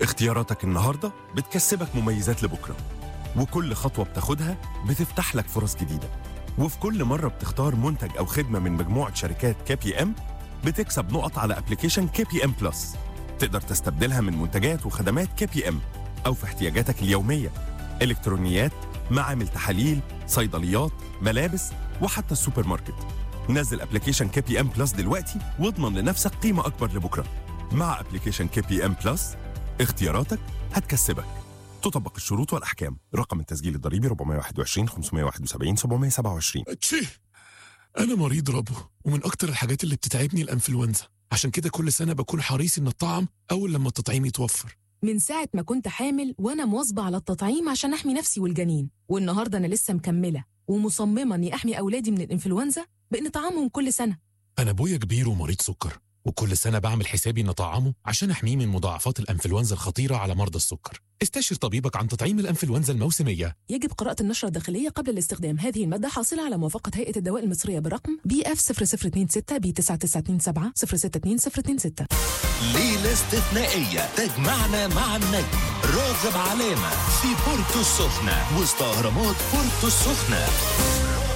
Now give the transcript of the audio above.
اختياراتك النهاردة بتكسبك مميزات لبكرة وكل خطوة بتاخدها بتفتح لك فرص جديدة وفي كل مرة بتختار منتج أو خدمة من مجموعة شركات كي بي ام بتكسب نقط على ابلكيشن كي بي ام بلس تقدر تستبدلها من منتجات وخدمات كي بي ام أو في احتياجاتك اليومية إلكترونيات معامل تحاليل صيدليات ملابس وحتى السوبر ماركت نزل ابلكيشن كي بي ام بلس دلوقتي واضمن لنفسك قيمة أكبر لبكرة مع ابلكيشن كي بي ام بلس اختياراتك هتكسبك تطبق الشروط والأحكام رقم التسجيل الضريبي 421 571 727 تشي انا مريض ربو ومن اكتر الحاجات اللي بتتعبني الانفلونزا عشان كده كل سنه بكون حريص ان الطعم اول لما التطعيم يتوفر من ساعة ما كنت حامل وأنا مواظبة على التطعيم عشان أحمي نفسي والجنين والنهاردة أنا لسه مكملة ومصممة إني أحمي أولادي من الإنفلونزا بإن طعامهم كل سنة انا ابويا كبير ومريض سكر وكل سنه بعمل حسابي ان اطعمه عشان احميه من مضاعفات الانفلونزا الخطيره على مرضى السكر استشر طبيبك عن تطعيم الانفلونزا الموسميه يجب قراءة النشرة الداخلية قبل الاستخدام هذه المادة حاصلة على موافقة هيئة الدواء المصرية برقم بي اف 0026 بي 9927 062 ليلة استثنائية تجمعنا مع النجم راغب علامة في بورتو السخنة وسط أهرامات بورتو السخنة